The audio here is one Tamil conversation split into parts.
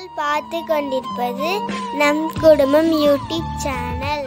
பார்த்து கொண்டிருப்பது நம் குடும்பம் யூடியூப் சேனல்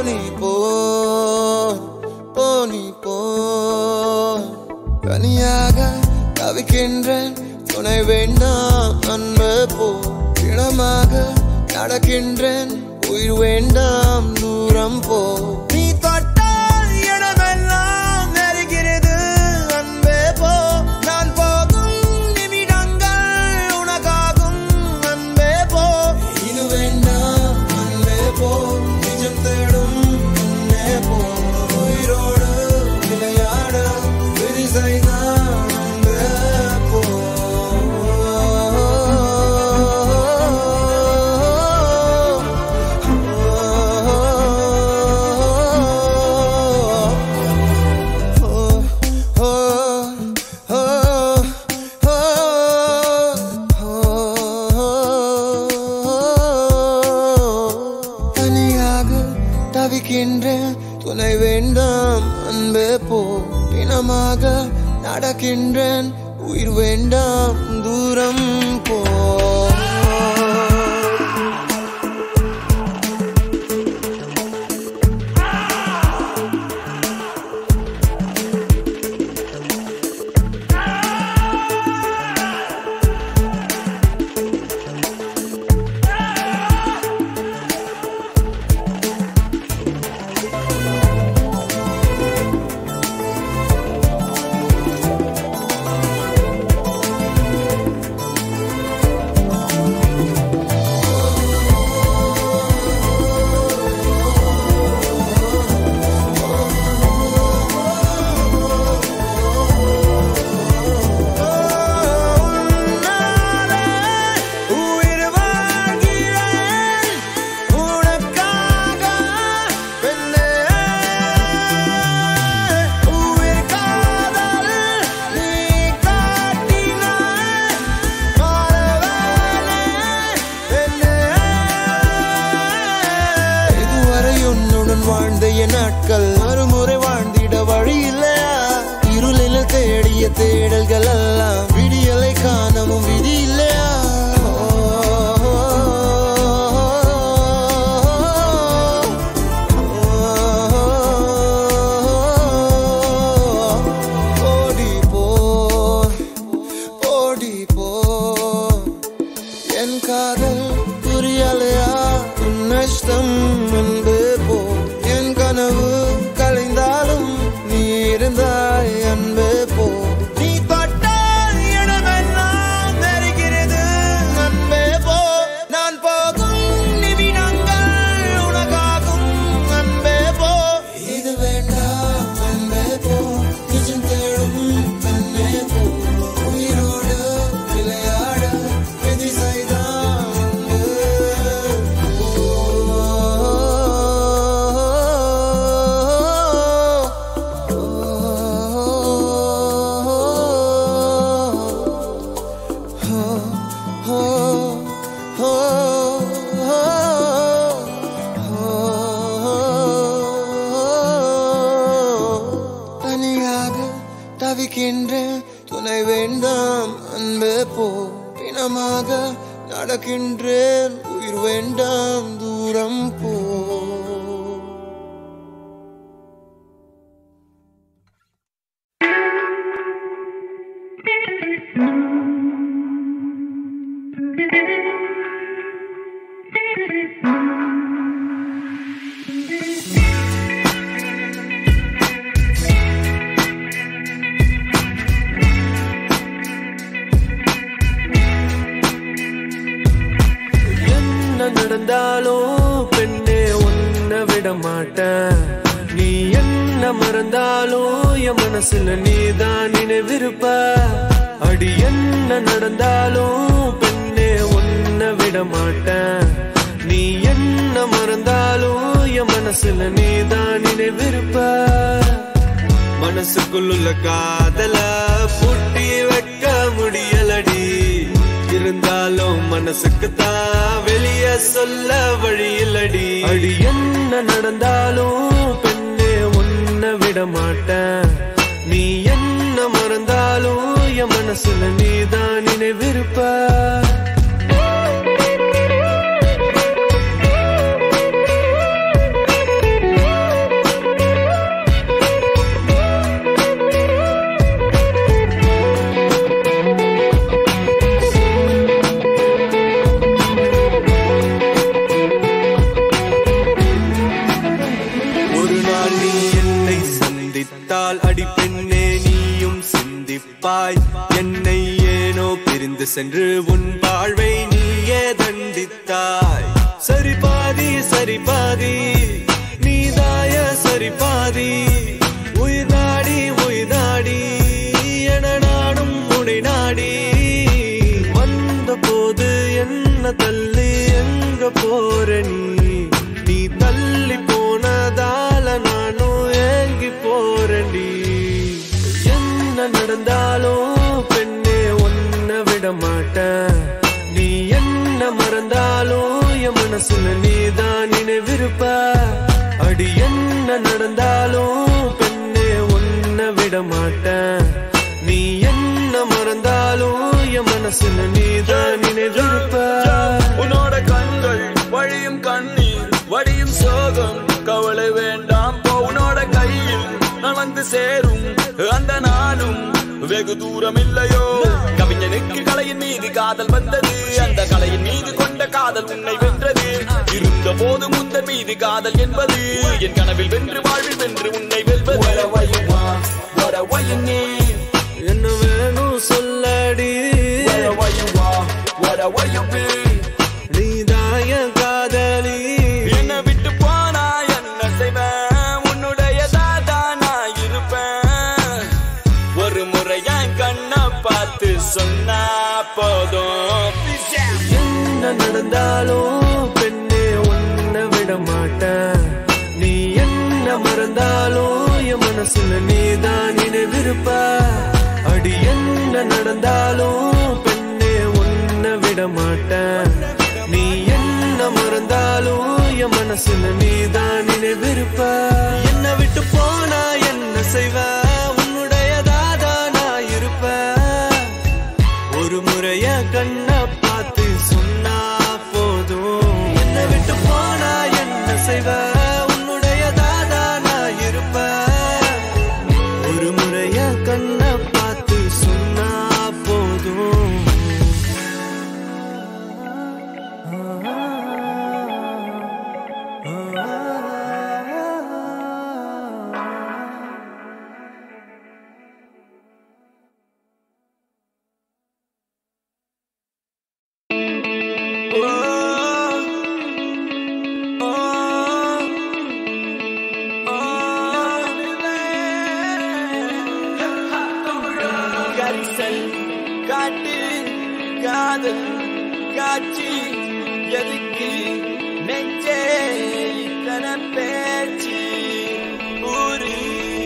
போனி போ போனி போ தனியாக தவிக்கின்றேன் துணை வேண்டாம் அன்பு போ இனமாக நடக்கின்றேன் உயிர் வேண்டாம் தூரம் போ நீ தொட்டால் இடமெல்லாம் நெருகிறது அன்பே போ நான் போகும் நிமிடங்கள் உனக்காகும் அன்பே போ இது வேண்டாம் அன்பே போ நிஜம் தேடும் அன்பே போ உயிரோடு விளையாட விதி செய்தான் அன்பே போ தனியாக தவிக்கின்றேன் துணை வேண்டாம் அன்பே போ பிணமாக நடக்கின்றேன் உயிர் வேண்டாம் தூரம் போ உயிர் வாழ்கிறேன் உனக்காக பெண்ணே உயிர் காதல் நீ காட்டினாய் மாறவேனே பெண்ணே இதுவரை உன்னுடன் வாழ்ந்த என் நாட்கள் மறுமுறை வாழ்ந்திட வழி இல்லையா இருளில் தேடிய தேடல்கள் எல்லாம் விடியலை காணவும் விதி இல்லையா ஓடி போ ஓடி போ என் காதல் புரியலையா உன் நஷ்டம் அன்பு போ என் கனவு கலைந்தாலும் நீ இருந்தாய் அன்பு போ நீ தொட்டால் இடமெல்லாம் நெருகிறது அன்பே போ நான் போகும் நிமிடங்கள் உனக்காகும் அன்பே போ இது வேண்டாம் அன்பே போ நிஜம் தேடும் அன்பே போ உயிரோடு விளையாட விதி செய்தான் அன்பு தனியாக தவிக்கின்றேன் துணை வேண்டாம் அன்பே போ பிணமாக நடக்கின்றேன் உயிர் வேண்டாம் தூரம் போ என்ன நடந்தாலும் பெண்ணே உன்னை விட மாட்டேன் நீ என்ன மறந்தாலும் என் மனசுல நீதான் நினைவிருப்ப அடி என்ன நடந்தாலும் பெண்ணே உன்னை விட மாட்டேன் நீ என்ன மறந்தாலும் என் மனசுல நீதான் நினைவிருப்ப மனசுக்குள்ள காதல பூட்டி வைக்க முடியலடி இருந்தாலும் மனசுக்கு தான் வெளிய சொல்ல வழி இல்லடி அடி என்ன நடந்தாலும் பெண்ணே உன்னை விட மாட்டேன் நீ என்ன மறந்தாலும் என் மனசுல நீதான் நினைவிருப்ப நினைத்தால் அடி பெண்ணே நீயும் சிந்திப்பாய் என்னை ஏனோ பிரிந்து சென்று உன் வாழ்வை நீயே தண்டித்தாய் சரி பாதி சரி பாதி நீதாய சரி பாதி உயிர் நாடி உயிர் நாடி என நானும் உனை நாடி வந்த போது என்ன தள்ளி எங்க போற நீ நீ தள்ளி போனதால நானும் ஏங்கி போறேன்டி என்ன நடந்தாலும் பெண்ணே ஒன்ன விட மாட்டேன் நீ என்ன மறந்தாலும் என் மனசுல நீதான் நினைவிருப்ப அடி என்ன நடந்தாலும் பெண்ணே ஒன்ன விட மாட்டேன் நீ என்ன மறந்தாலும் என் மனசுல நீதான் நினைவிருப்ப உன்னோட கண்கள் வழியும் கண்ணீர் வடியும் சோகம் கவலை வேண்டாம் போ உன்னோட கையில் நலந்து சேரும் அந்த நாளும் வெகு தூரம் இல்லையோ கவிஞனுக்கு கலையின் மீது காதல் வந்தது அந்த கலையின் மீது கொண்ட காதல் உன்னை வென்றது இருந்த போது முந்த மீது காதல் என்பது என் கனவில் வென்று வாழ்வில் வென்று உன்னை வெல்வது What a way you need, என்ன வேணும் சொல்லடி what a way you are, what a way you be. நீதாய காதலி என்னை விட்டு போனா என்ன செய்வேன் உன்னுடைய தாதா நான் இருப்பேன் ஒரு முறை என் கண்ணை பார்த்து சொன்னா போதும் என்ன நடந்தாலும் பெண்ணே உன்னை விட மாட்டேன் நீ என்ன மறந்தாலும் என் மனசுல நீதான் நினைவிருப்ப அடி என்ன நடந்தாலும் பெண்ணே உன்னை விட மாட்டேன் நீ என்ன மறந்தாலும் என் மனசுல நீதான் நினைவிருப்ப என்ன விட்டு போனா என்ன செய்வ உன்னுடையதாதா நான் இருப்பேன் ஒரு முறைய கண்ண பார்த்து சொன்னா போதும் என்ன விட்டு போனா என்ன செய்வ உன்னுடைய தாதா நான் இருப்பேன் ஒரு முறைய கண்ண பார்த்து சொன்னா போதும் கரிசல் காட்டு காதல் காட்சி எதுக்கு நெஞ்சே இத்தனை பேச்சு ஊரு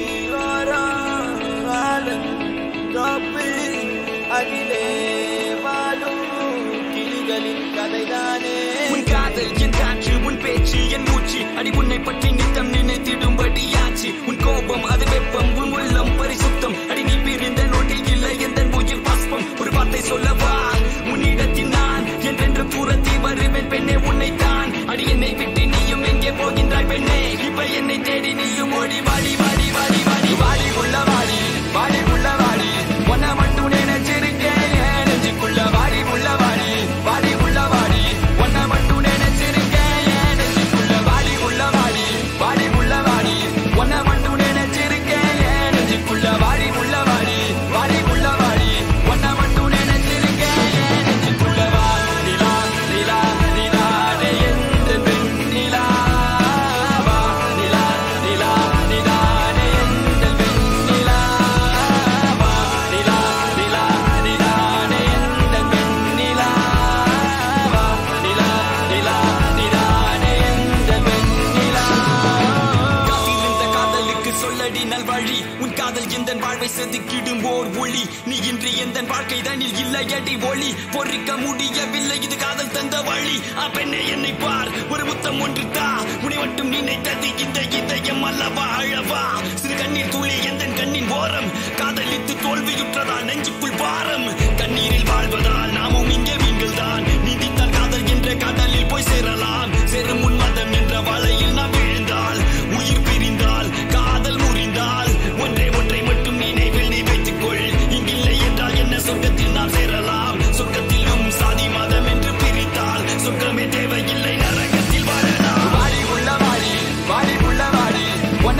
ஓரம் வாழும் தோப்பு அகிலே வாழும் கிளிகளின் கதைதானே உன் காதல் என் காற்று உன் பேச்சு என் மூச்சு அடி உன்னை பற்றி நித்தம் நினைத்திடும்படியாச்சு உன் கோபம் அது வெப்பம் உன் உள்ளம் பரிசுத்தம் அடி நீ பிரிந்த நொடியில் இல்லை எந்த உயிர் பாஸ்பம் ஒரு வார்த்தை சொல்லவா உன்னிடத்தில் நான் என்றென்று தூரத்தி வருவேன் பெண்ணே உன்னை தான் அடி என்னை விட்டு நீயும் எங்கே போகின்றாய் பெண்ணே இப்ப என்னை தேடி நீயும் ஓடி வாடி வாடி வாடி வாடி வாடி உள்ள வாடி வாடி உள்ள வாடி உன்னை மட்டும் நினைச்சிருக்கேன் என் நெஞ்சுக்குள்ள வாடி உள்ள வாடி வாடி உள்ள வாடி உன்னை மட்டும் நினைச்சிருக்கேன் என் நெஞ்சுக்குள்ள வாடி உள்ள வாடி வாடி உள்ள வாடி உன்னை மட்டும் நினைச்சிருக்கேன் என் நெஞ்சுக்குள்ள வாடி உள்ள வாடி வாடி உள்ள வாடி உன்னை மட்டும் நினைச்சிருக்கேன் என் நெஞ்சுக்குள்ள வா நிலா நிலா நிலா டே எந்த பெண் நிலா வா நிலா நிலா நிலா டே எந்த பெண் நிலா வா நிலா நிலா நிலா டே எந்த பெண் நிலா வா நிலா நிலா நிலா டே எந்த பெண் நிலா காத்திருந்த காதலுக்கு சொல்லடி நல்வழி உன் காதல் எந்த வாழ்வை செதுக்கிடும் ஓர் ஒளி நீ இன்று எந்த வாழ்க்கை தனில் இல்லையடி ஒளி பொறிக்க முடியவில்லை இது காதல் தந்த வழி ஆ பெண்ணே என்னை பார் ஒரு முத்தம் ஒன்று தா உன்னை மட்டும் நினைத்தது இந்த இதயம் அல்லவா அழவா சிறு கண்ணீர் துளி எந்த கண்ணின் ஓரம் காதலித்து தோல்வியுற்றதால் நெஞ்சுக்குள் பாரம் கண்ணீரில் வாழ்வதால் நாமும் இங்கே மீன்கள் தான் நீதித்தால் காதல் என்ற கடலில் போய் சேரலாம் சேரும் உன்மதம் என்ற வலையில் நாம் விழுந்தால் உயிர் பிரிந்தால் காதல் முறிந்தால் ஒன்றே ஒன்றை மட்டும் நினைவில் நீ வைத்துக்கொள் இங்கில்லை என்றால் என்ன சொர்க்கத்தில் நாம் சேரலாம் சொர்க்கத்திலும் சாதி மதம் என்று பிரித்தால் சொர்க்கமே தேவையில்லை நரகத்தில் வாழலாம் வாடி உள்ள வாடி வாடி உள்ள வாடி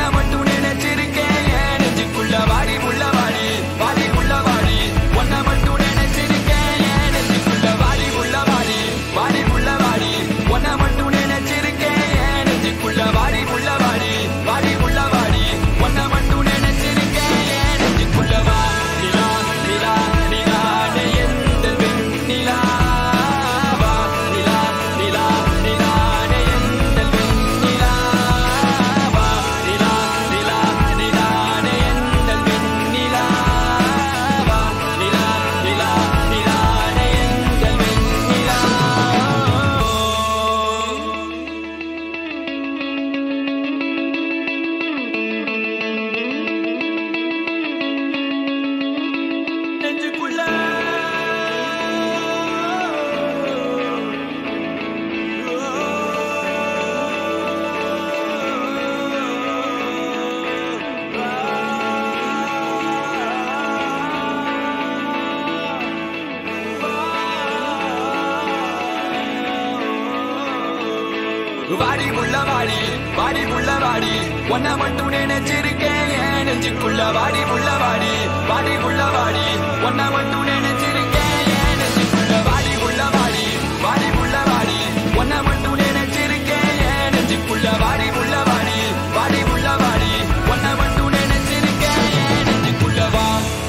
புள்ள வாடி வாடி புள்ள வாடி ஒன்ன மட்டும் நினைச்சிருக்கேன் என் நெஞ்சுக்குள்ள வாடி புள்ள வாடி வாடி புள்ள வாடி ஒன்ன மட்டும் நினைச்சிருக்கேன் என் நெஞ்சுக்குள்ள வாடி புள்ள வாடி வாடி புள்ள வாடி ஒன்ன மட்டும் நினைச்சிருக்கேன் என் நெஞ்சுக்குள்ள வாடி புள்ள வாடி வாடி புள்ள வாடி ஒன்ன மட்டும் நினைச்சிருக்கேன் என் நெஞ்சுக்குள்ள வா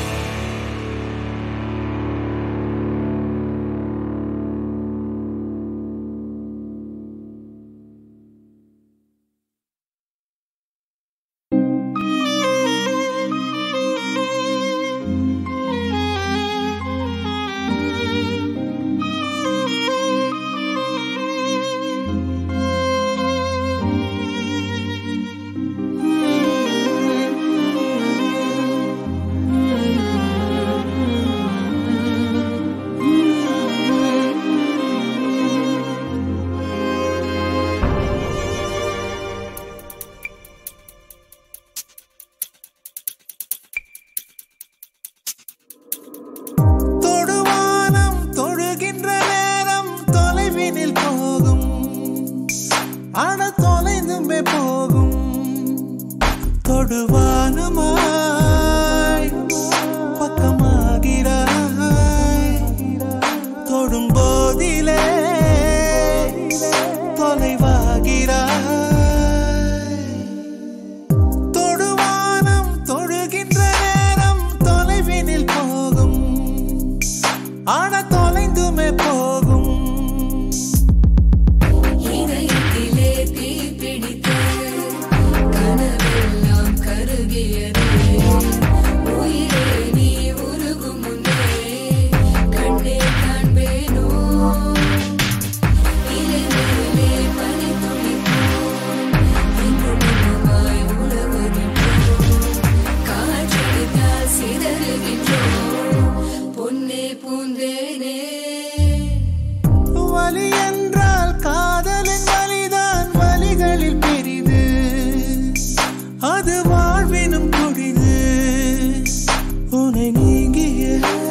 தொடுவானம் தொழுகின்ற நேரம் தொலைவினில் போகும் ஆன தொலைந்துமே போகும் தொடுவானமாய் பக்கமாகிறாய் தொடும் போதிலே தொலைவாகிறாய் தொடுவானம் தொழுகின்ற நேரம் தொலைவினில் போகும் ஆன தொலைந்துமே போகும் இதயத்திலே தீ பிடித்து கனவெல்லாம் கருகியது உயிரே நீ உருகும் முன்னே கண்ணே காண்பேனோ இலை மேலே பனி துளிப்போம் எங்கும் எங்குமாய் உலவுகின்றோம் காற்றடித்தால் சிதறுகின்றோம் பொன்னே பூந்தேனே வலி என்றால் காதலின் வலிதான் வலிகளில் பெரிது அது வாழ்வினும் கொடிது உன்னை நீங்கிய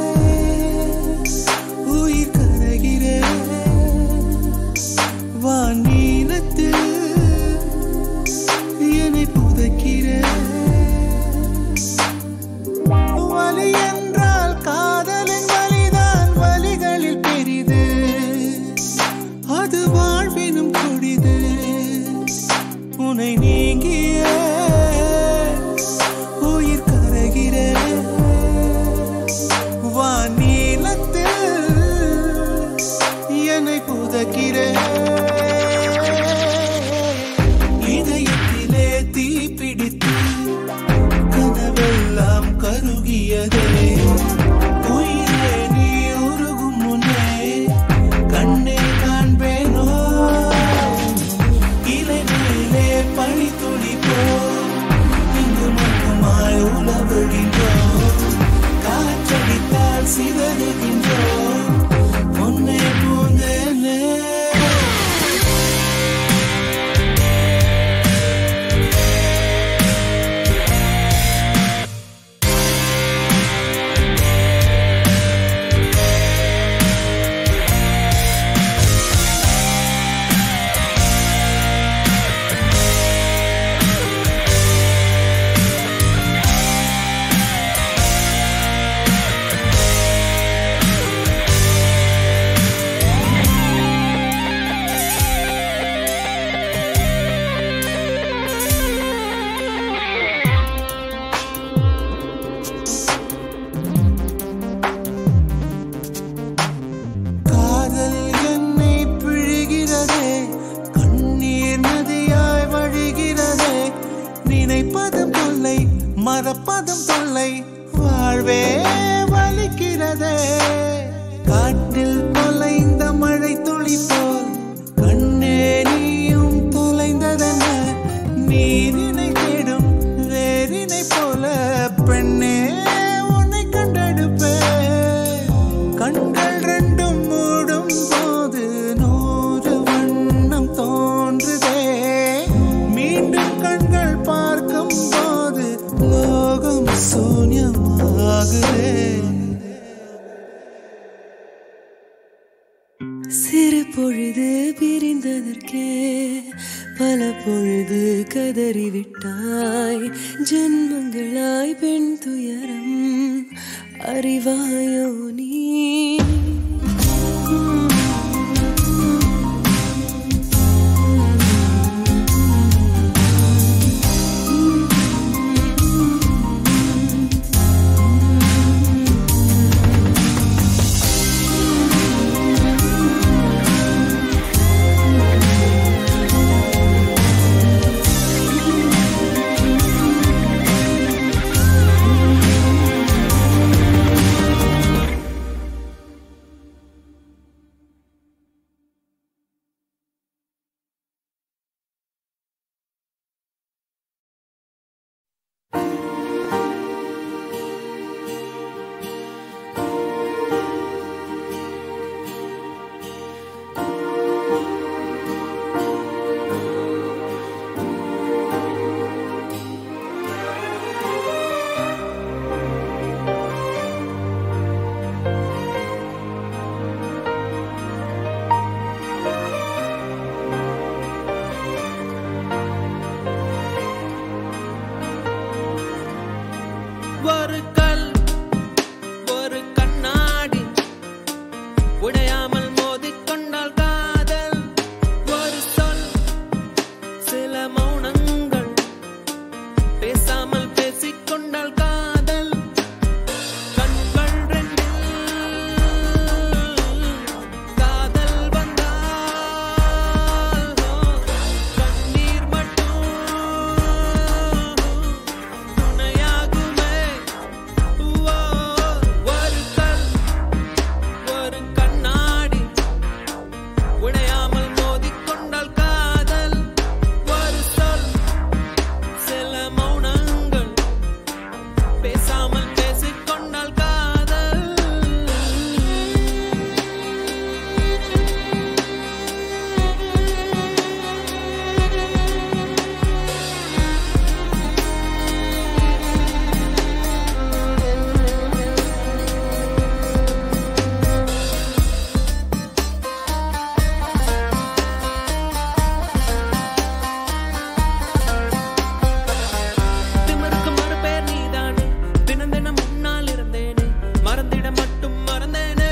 உயிர் கரைகிற வானீனத்து என்னை புதைக்கிற வலி என்றால் காதலின் வலிதான் வலிகளில் பெரிது அது வாழ்வினும் கொடிது உனை நீங்கிய உயிர் கரைகிற வானீலத்தில் என்னை புதைக்கிற இதயத்திலே தீ பிடித்து கனவெல்லாம் கருகியதே உயிரே நீ உருகும் முன்னே கண்ணே காண்பேனோ இலை மேலே பனி துளிப்போ இங்கு மட்டுமாய் உலவுகின்றோம் காற்றடித்தால் சிதறுகின்றோம் பொன்னே பூந்தேனே காதல் என்னை பிழிகிறதே கண்ணீர் நதியாய் வழிகிறதே நினைப்பதும் தொல்லை மறப்பதும் தொல்லை வாழ்வே வலிக்கிறதே காட்டில் தொலைந்த மழை துளி போல் கண்ணே நீயும் தொலைந்ததென நீரினை தேடும் வேரினை போல பெண்ணே உன்னை கண்டெடுப்பேன் கண்கள் ரெண்டும் மூடும் போது நூறு வண்ணம் தோன்றுதே மீண்டும் கண்கள் பார்க்கும் போது லோகம் சூன்யமாகுதே சிறு பொழுது பிரிந்ததற்கே பல பொழுது கதறிவிட்டாய் ஜென்மங்களாய் பெண் துயரம் அறிவாயோ நீ ஒரு கல் ஒரு கண்ணாடி உடையாமல் மோதிக்கொண்டால் காதல் ஒரு சொல் சில மௌனங்கள் பேசாமல் பேசிக்கொண்டால் காதல் கண்கள் ரெண்டில் காதல் வந்தால் கண்ணீர் மட்டும் துணையாகுமே ஓ, ஒரு கல் ஒரு கண்ணாடி உடையாமல் மோதிக்கொண்டால் காதல் ஒரு சொல் சில மௌனங்கள் பேசாமல் பேசிக்கொண்டால் காதல் திமிருக்கு மறுபேர் நீதானே தினம் தினம் முன்னால் இருந்தேனே மறந்திட மட்டும் மறந்தேனே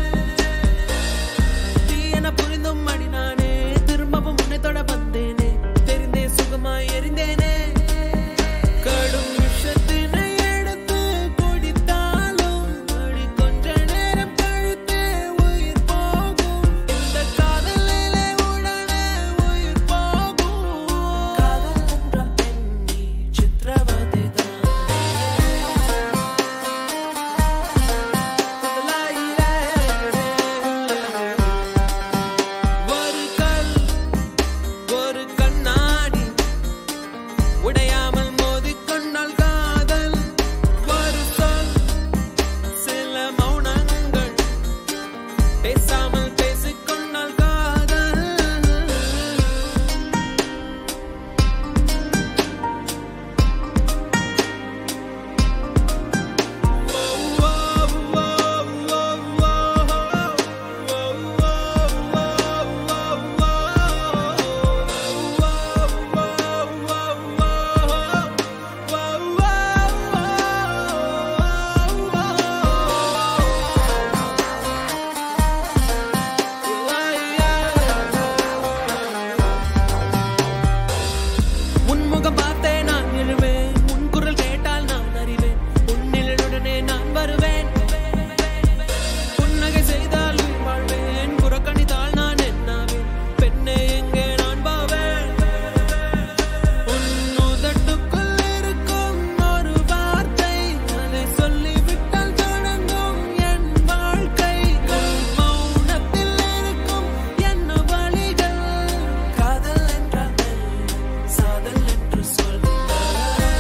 தீ என புரிந்தும் அடி நானே திரும்பவும் உன்னை தொட வந்தேனே தெரிந்தே சுகமாய் எரிந்தேனே கடும் விஷத்தினை எடுத்து குடித்தாலும் அடி கொஞ்ச நேரம் கழித்தே உயிர் போகும் இந்த காதலிலே உடனே உயிர் போகும் காதல் என்ற எண்ணி சித்திரவதை ஒரு கல் ஒரு கண்ணாடி உடையாமல் மோதிக்கொண்டால் காதல் ஒரு சொல் சில மௌனங்கள் பேசாமல் பேசிக்கொண்டால் காதல் உன்முகம் பார்த்தே நான் எழுவேன் உன் குரல் கேட்டால் நான் அறிவேன் உன்னிலுடனே நான் வருவேன் புன்னகை செய்தால் உயிர் வாழ்வேன் புறக்கணித்தால் நான் என்னாவேன் பெண்ணே எங்கே நான் பாவேன் உன் உதட்டுக்குள் இருக்கும் ஒரு வார்த்தை அதை சொல்லிவிட்டால் தொடங்கும் என் வாழ்க்கை உன் மௌனத்தில் இருக்கும் என்ன வழிகள் காதல் என்றால் சாதல் என்று சொல்ல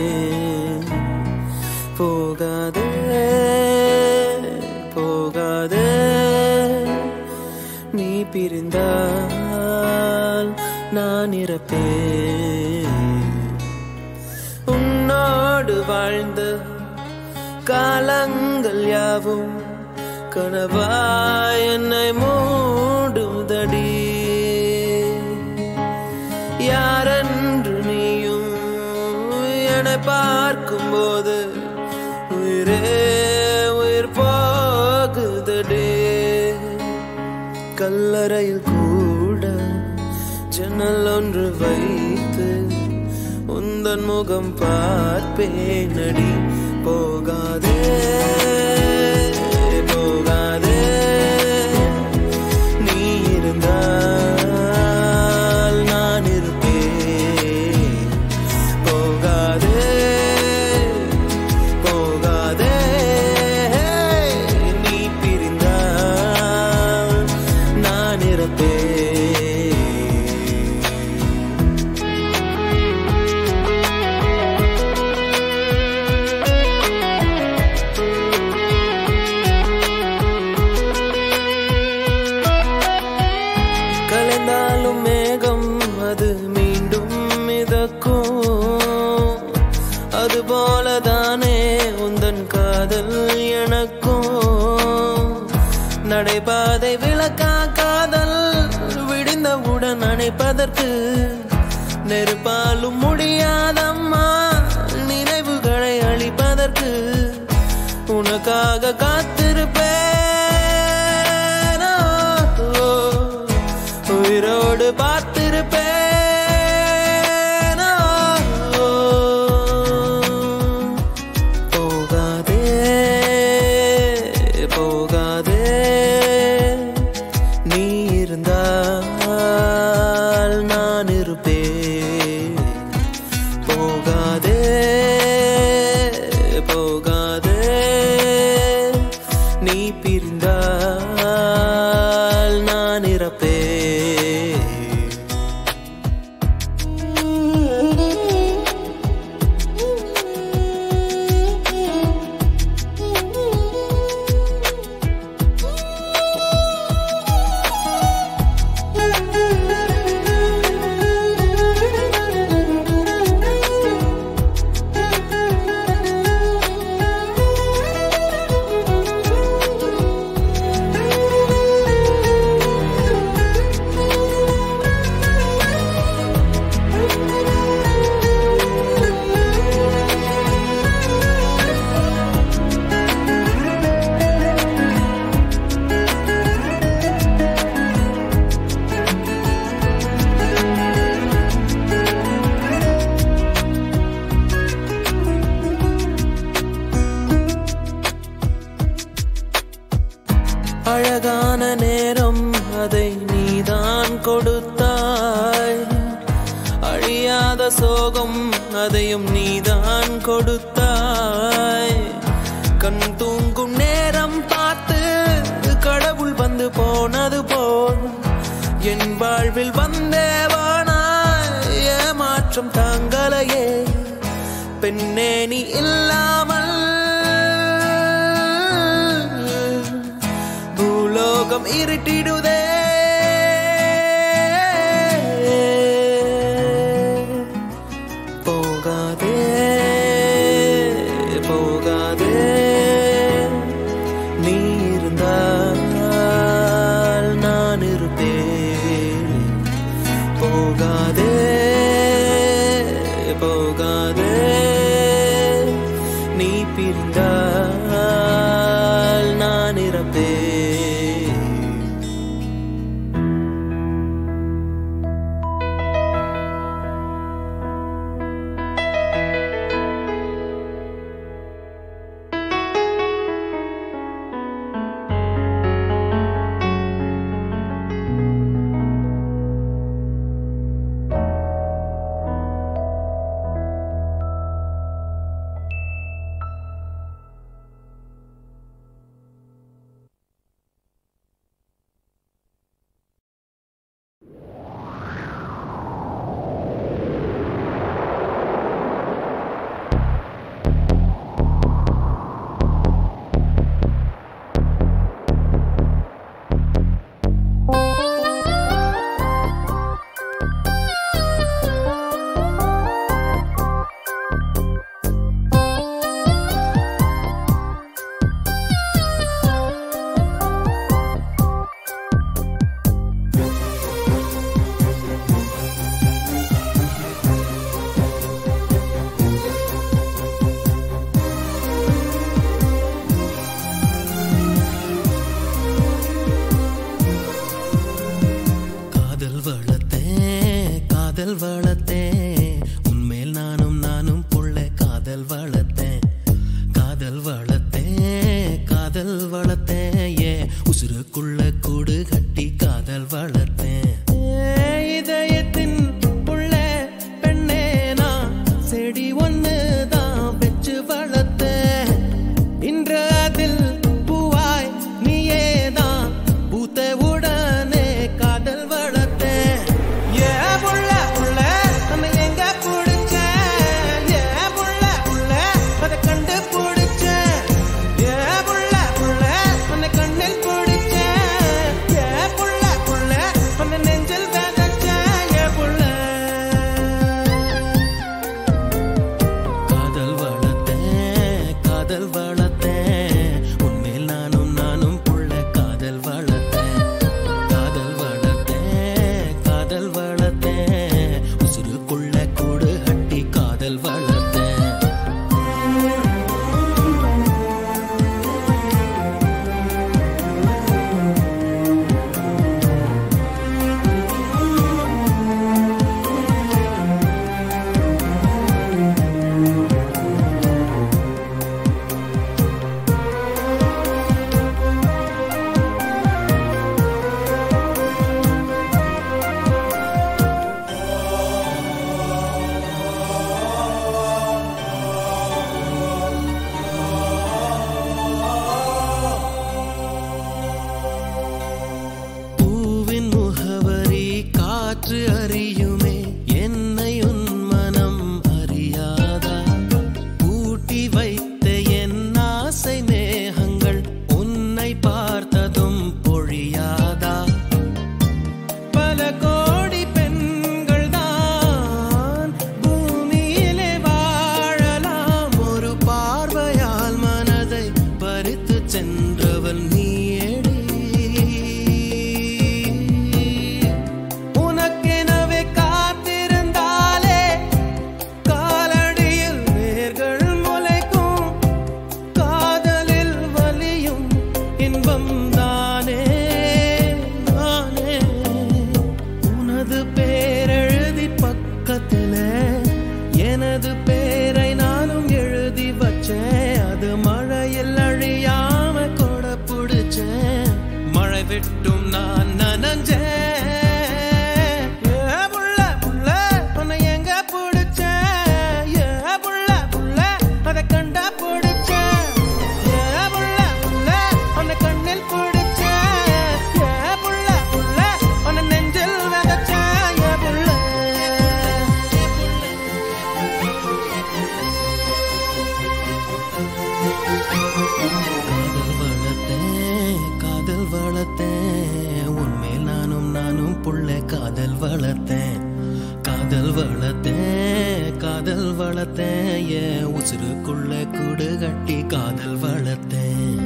போகாதே போகாதே நீ பிரிந்தால் நான் இறப்பேன் உன்னோடு வாழ்ந்த காலங்கள் யாவும் கனவாய் என்னை மூடுதடி யாரென்று நீயும் என்னை பார்க்கும்போது உயிரே உயிர் போகுதடி கல்லறையில் கூட ஜன்னல் ஒன்று வைத்து உந்தன் முகம் பார்ப்பேனடி போகாதே போகாதே நீ இருந்தால் நான் இருப்பேன் போகாதே போகாதே நீ பிரிந்தால் நான் இருப்பேன் கலைந்தாலும் மேகம் அது மீண்டும் மிதக்கும் அதுபோலதானே உந்தன் காதல் எனக்கும் நடைபாதை விளக்கா காதல் விடிந்தவுடன் அணைப்பதற்கு நெருப்பாலும் முடியாதம்மா நினைவுகளை அழிப்பதற்கு உனக்காக காத்திருப்பேன் ஓ, உயிரோடு பார்த்திருப்பேன் ஓ, போகாதே போகாதே நீ இருந்தால் நான் இருப்பேன் போகாதே போகாதே நீ பிரிந்தால் நான் இறப்பேன் அழகான நேரம் அதை நீதான் கொடுத்தாய் அழியாத சோகம் அதையும் நீதான் கொடுத்தாய் கண் தூங்கும் நேரம் பார்த்து கடவுள் வந்து போனது போல் என் வாழ்வில் வந்தேவானாய் ஏமாற்றம் தாங்கலையே பெண்ணே நீ இல்லாமல் பூலோகம் இருட்டிடுதே போகாதே போகாதே நீ இருந்தால் நான் இருப்பேன் போகாதே போகாதே நீ பிரிந்தால் நான் இறப்பேன் காதல் வளர்த்தேன் காதல் வளர்த்தேன் ஏ உசுருக்குள்ள கூடு கட்டி காதல் வளர்த்தேன் ஏன் இதயத்தின் உள்ள பெண்ணே நான் செடி ஒன்று தான் வச்சு வளர்த்தேன் இன்று அதில் பூவாய் நீயே தான் பூத்த உடனே காதல் வளர்த்தேன் ஏ புள்ள புள்ள நம்ம எங்க பிடிச்ச ஏ புள்ள புள்ள அதை கண்டு பிடிச்ச ஏ புள்ள புள்ள உன்னை கண்ணில் பிடிச்ச ஏ புள்ள புள்ள உன்னை நெஞ்சில் விதைச்ச ஏ புள்ள காதல் வளர்த்தேன் காதல் வளர்த்தேன் உன்மேல் நானும் நானும் புள்ள காதல் வளர்த்தேன் காதல் வளர்த்தேன் காதல் வளர்த்தேன் உசுருக்குள்ள கூடு கட்டி காதல் வளர்த்தேன் பூவின் முகவரி காற்று அறியுமே என்னை உன் மனம் அறியாதா பூட்டி வைத்த என் ஆசை மேகங்கள் உன்னை பார்த்ததும் பொழியாதா பல கோடி பெண்கள் தான் பூமியிலே வாழலாம் ஒரு பார்வையால் மனதை பறித்து சென்றவள் நீயேடி உனக்கெனவே காத்திருந்தாலே காலடியில் வேர்கள் முளைக்கும் காதலில் வலியும் இன்பம் தானே நானே உனது பேரெழுதி பக்கத்துல எனது பேரை நானும் எழுதி வச்சேன் அது மழையில் அழியாம கொட பிடிச்சேன் மழை விட்டும் நான் நனஞ்சேன் ஏ புள்ள, புள்ள, உன்னை எங்க பிடிச்சேன்? ஏ புள்ள, புள்ள, அதை கண்டா பிடிச்சேன். ஏ புள்ள, புள்ள, உன்னை கண்ணில் பிடிச்சேன். ஏ புள்ள, புள்ள, உன்னை நெஞ்சில் விதைச்சேன். ஏ புள்ள. காதல் வளர்த்தேன் காதல் வளர்த்தேன் உன்மேல் நானும் நானும் புள்ள காதல் வளர்த்தேன் காதல் வளர்த்தேன் காதல் வளர்த்தேன் என் உசுருக்குள்ள கூடு கட்டி காதல் வளர்த்தேன்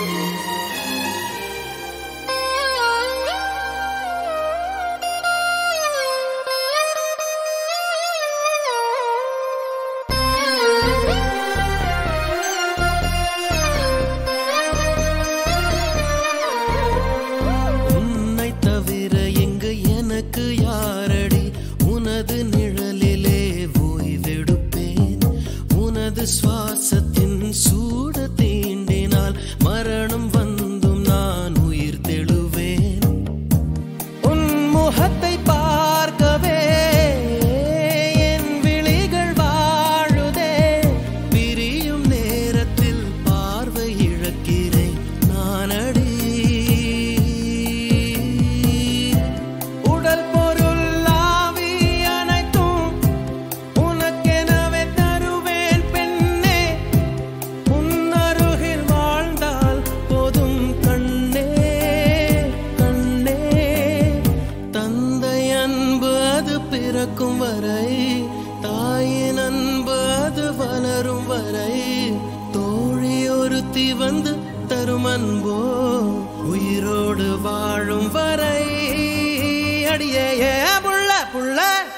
ஆ அடியே ஏ புள்ள புள்ள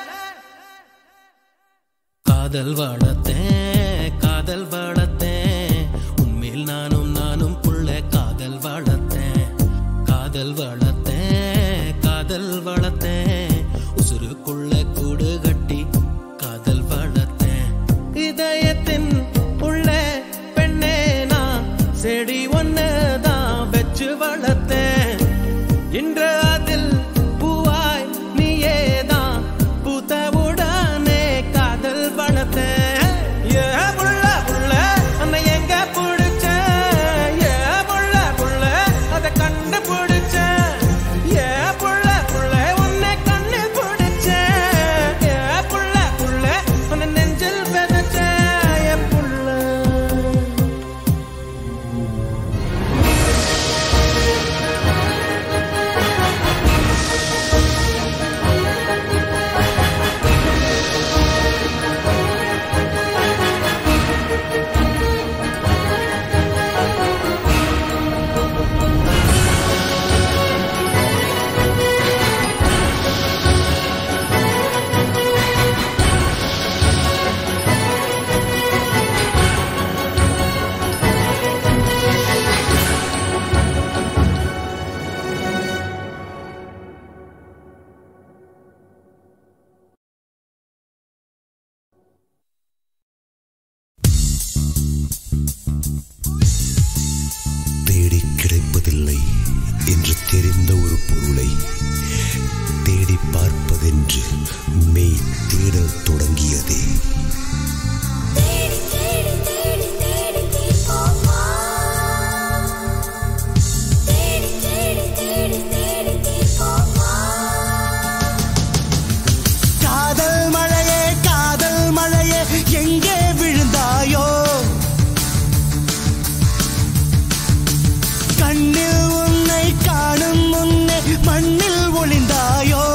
காதல் வளர்த்தேன் காதல் வளர்த்தேன் உண்மையில் நானும் நானும் புள்ள காதல் வளர்த்தேன் காதல் வளர்த்தேன் காதல் வளர்த்தேன் உசுருக்குள்ள கூடு கட்டி காதல் வளர்த்தேன் இதயத்தின் உள்ள பெண்ணே நான் செடி ஒன்னு தான் வச்சு வளர்த்தேன் இன்று அதில் பூவாய் நீயேதான் பூத்தவுடனே காதல் வளர்த்தேன் ஏ புள்ள புள்ள உன்னை எங்க பிடிச்ச ஏ புள்ள புள்ள அதை கண்டு பிடிச்ச ஏ புள்ள புள்ள உன்னை கண்ணு பிடிச்ச ஏ புள்ள புள்ள உன்னை நெஞ்சில் விதைச்ச ஏ புள்ள தேடி கிடைப்பதில்லை என்று தெரிந்த ஒரு பொருளை தேடி பார்ப்பதென்று மெய் தேடல் தொடங்கியதே தேடி தேடி தேடி தேடி தீர்ப்போமா தேடி தேடி தேடி தேடி தீர்ப்போமா காதல் மழையே காதல் மழையே எங்கே விழுந்தாயோ கண்ணில் உன்னை காணும் முன்னே மண்ணில் ஒளிந்தாயோ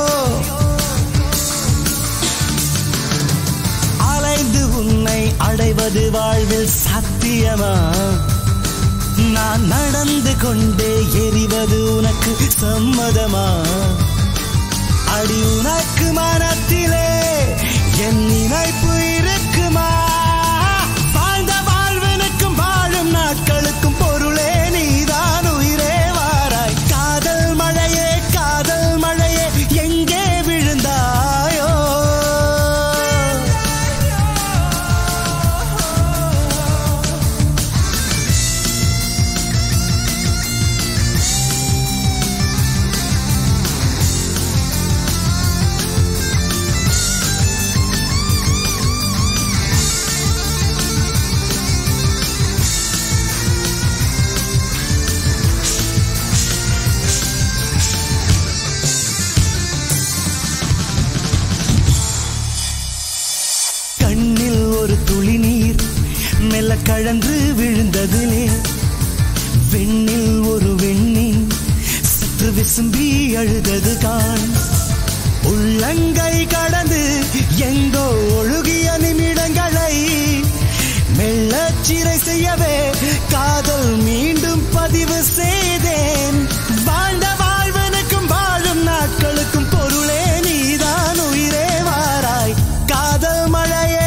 அலைந்து உன்னை அடைவது வாழ்வில் சாத்தியமா நான் நடந்து கொண்டே எரிவது உனக்கு சம்மதமா அடி உனக்கு மனத்திலே என் நினைப்பு இருக்குமா வாழ்ந்த வாழ்வனுக்கும் வாழும் நாட்களுக்கும் பொருளே நீதான் உயிரே வாராய் காதல் மழையே காதல் மழையே எங்கே விழுந்தாயோ கண்ணில் ஒரு துளி நீர் மெல்ல கழன்று விழுந்ததிலே வெண்ணில் ஒரு வெண்ணின் சற்று விசும்பி அழுதது கான் உள்ளங்கை கடந்து எங்கோ ஒழுகிய நிமிடங்களை மெல்லச் சிறை செய்யவே காதல் மீண்டும் பதிவு செய்தேன் வாழ்ந்த வாழ்வனுக்கும் வாழும் நாட்களுக்கும் பொருளே நீதான் உயிரே வாராய் காதல் மழையே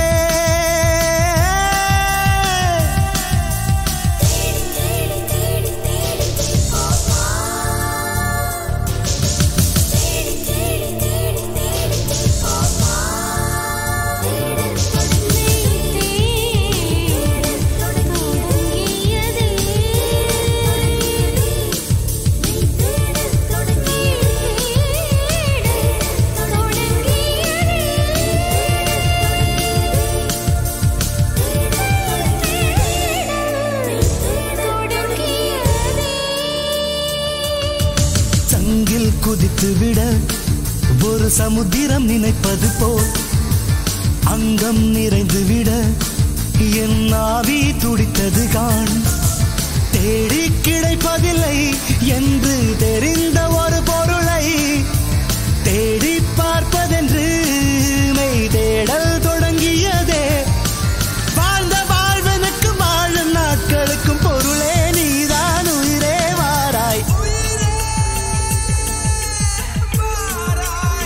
சங்கில் குதித்து விட ஒரு சமுத்திரம் நினைப்பது போல் அங்கம் நிறைந்து விட என் ஆவி துடித்தது காண் தேடி கிடைப்பதில்லை என்று தெரிந்த ஒரு பொருளை தேடி பார்ப்பதென்று மெய் தேடல் தொடங்கியதே வாழ்ந்த வாழ்வனுக்கும் வாழும் நாட்களுக்கும் பொருளே நீதான் உயிரே வாராய்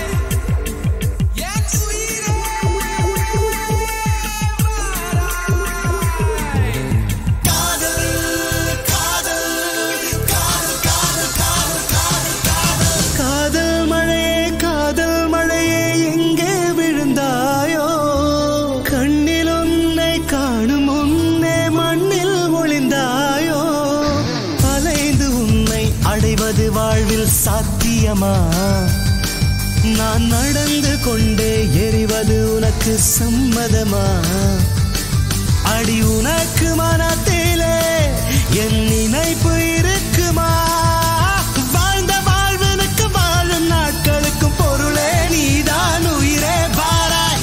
சத்தியமா நான் நடந்து கொண்டே எரிவது உனக்கு சம்மதமா அடி உனக்கு மனத்திலே என் நினைப்பு இருக்குமா வாழ்ந்த வாழ்வனுக்கு வாழும் நாட்களுக்கும் பொருளே நீதான் உயிரே பாராய்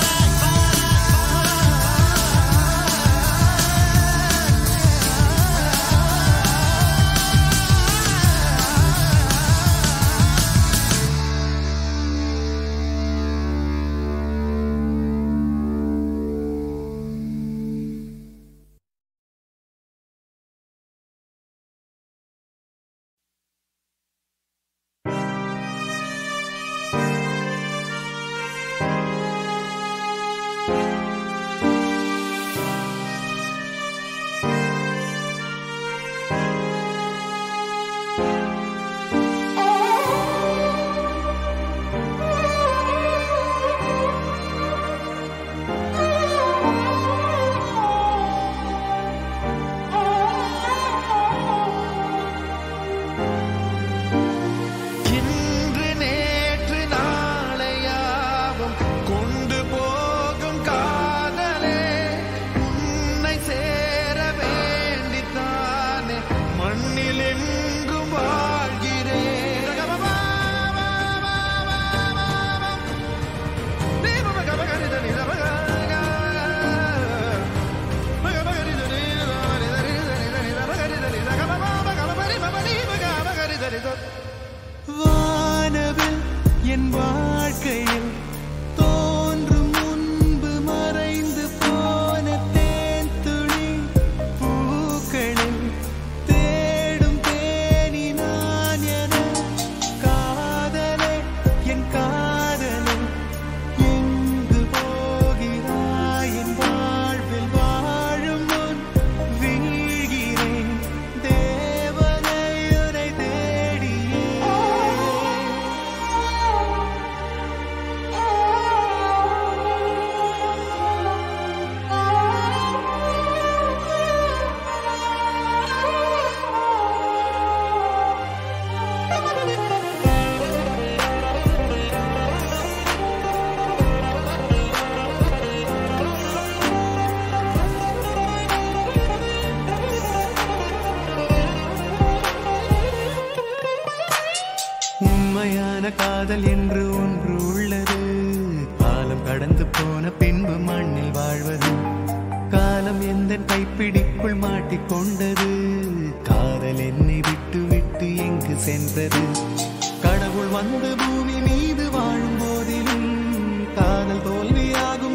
இன்று நேற்று நாளையாவும் கொண்டு போகும் காதலே உன்னை சேர வேண்டித்தானே மண்ணில் எங்கும் வாழ்கிறேன் வானவில் என் வாழ்க்கையில் தோன்றும் முன்பு மறைந்து போன தேன் துளி பூக்களில் தேடும் தேனி நான் என காதலே என் காதலே எங்கு போகிறாய் என் வாழ்வில் வாழும் முன் வீழ்கிறேன் தேவனை உனை தேடியே உண்மையான காதல் என்று ஒன்று உள்ளது காலம் கடந்து போன பின்பு மண்ணில் வாழ்வது காலம் எந்த கைப்பிடிக்குள் மாட்டிக்கொண்டது காதல் என்னை விட்டு விட்டு எங்கு சென்றது கடவுள் வந்து பூமி மீது வாழும் போதிலும் காதல் தோல்வியாகும்